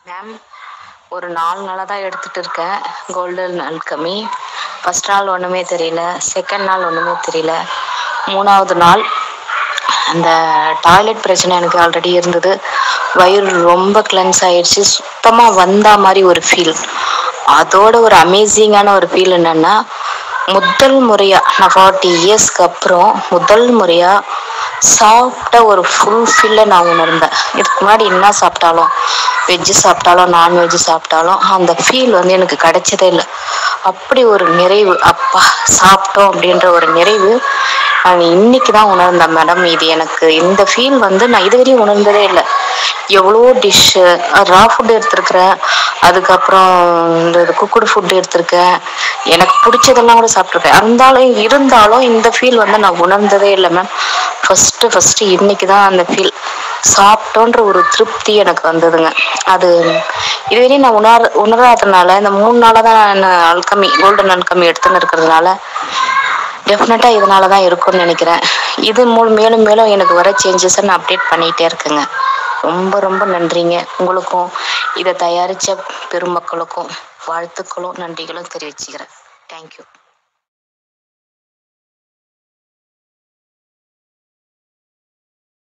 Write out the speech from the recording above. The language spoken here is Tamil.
மேம் ஒரு நாலு நாளாக தான் எடுத்துட்டு இருக்கேன் கோல்டன் அல்கமி ஃபர்ஸ்ட் நாள் ஒன்றுமே தெரியல செகண்ட் நாள் ஒன்றுமே தெரியல மூணாவது நாள் அந்த டாய்லெட் பிரச்சனை எனக்கு ஆல்ரெடி இருந்தது வயிறு ரொம்ப கிளென்ஸ் ஆயிடுச்சு சுத்தமாக வந்தா மாதிரி ஒரு ஃபீல் அதோட ஒரு அமேசிங்கான ஒரு ஃபீல் என்னன்னா முதல் முறையாக நான் ஃபார்ட்டி இயர்ஸ்க்கு அப்புறம் முதல் முறையாக சாப்பிட்ட ஒரு ஃபுல்ஃபில்லை நான் உணர்ந்தேன் இதுக்கு முன்னாடி என்ன சாப்பிட்டாலும் வெஜ்ஜு சாப்பிட்டாலும் நான்வெஜ்ஜு சாப்பிட்டாலும் அந்த ஃபீல் வந்து எனக்கு கிடைச்சதே இல்லை அப்படி ஒரு நிறைவு அப்பா சாப்பிட்டோம் அப்படின்ற ஒரு நிறைவு நான் இன்னைக்கு தான் உணர்ந்தேன் மேடம் இது எனக்கு இந்த ஃபீல் வந்து நான் இதுவரையும் உணர்ந்ததே இல்லை எவ்வளோ டிஷ்ஷு ரா ஃபுட் எடுத்திருக்கிறேன் அதுக்கப்புறம் இந்த குக்குடு ஃபுட் எடுத்திருக்கேன் எனக்கு பிடிச்சதெல்லாம் கூட சாப்பிட்ருக்கேன் இருந்தாலும் இருந்தாலும் இந்த ஃபீல் வந்து நான் உணர்ந்ததே இல்லை மேம் ஃபஸ்ட்டு ஃபஸ்ட்டு இன்னைக்கு தான் அந்த ஃபீல் சாப்பிட்டோன்ற ஒரு திருப்தி எனக்கு வந்ததுங்க அது இதுவரையும் நான் உணர உணராதனால இந்த மூணு நாளாக தான் நான் அல்கமி கோல்டன் அல்கமி எடுத்துன்னு இருக்கிறதுனால டெஃபினட்டாக இதனால தான் இருக்கும்னு நினைக்கிறேன் இது மூ மேலும் மேலும் எனக்கு வர சேஞ்சஸை நான் அப்டேட் பண்ணிகிட்டே இருக்கேங்க ரொம்ப ரொம்ப நன்றிங்க உங்களுக்கும் இதை தயாரித்த பெருமக்களுக்கும் வாழ்த்துக்களும் நன்றிகளும் தெரிவிச்சுக்கிறேன் தேங்க்யூ